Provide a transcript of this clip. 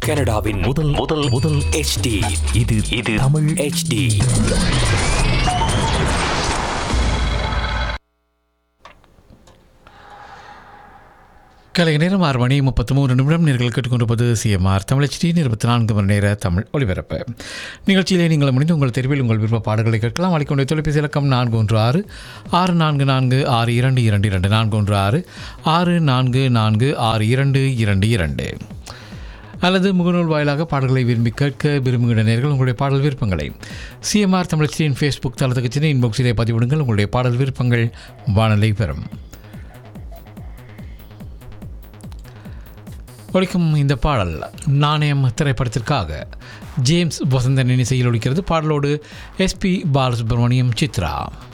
கனடாவின் முதல் முதல் முதல் HD இது இது தமிழ் HD கலை நேரம் ஆறு மணி முப்பத்தி மூணு நிமிடம் நீங்கள் கேட்டுக்கொண்டிருப்பது சிஎம்ஆர் தமிழச்சி இருபத்தி நான்கு மணி நேர தமிழ் ஒலிபரப்பு நிகழ்ச்சியிலே நீங்கள் முடிந்து உங்கள் தெருவில் உங்கள் விருப்ப பாடல்களை கேட்கலாம் அளிக்கொண்ட தொலைபேசி இலக்கம் நான்கு ஒன்று ஆறு ஆறு நான்கு நான்கு ஆறு இரண்டு இரண்டு இரண்டு நான்கு ஒன்று ஆறு ஆறு நான்கு நான்கு ஆறு இரண்டு இரண்டு இரண்டு அல்லது முகநூல் வாயிலாக பாடல்களை விரும்பி கேட்க விரும்புகிற நேர்கள் உங்களுடைய பாடல் விருப்பங்களை சிஎம்ஆர் தமிழச்சியின் ஃபேஸ்புக் தளத்துக்கு சென்று இன்பாக்ஸிலே பதிவிடுங்கள் உங்களுடைய பாடல் விருப்பங்கள் வானலை பெறும் ஒழிக்கும் இந்த பாடல் நாணயம் திரைப்படத்திற்காக ஜேம்ஸ் வசந்தன் இசையில் ஒழிக்கிறது பாடலோடு எஸ்பி பாலசுப்ரமணியம் சித்ரா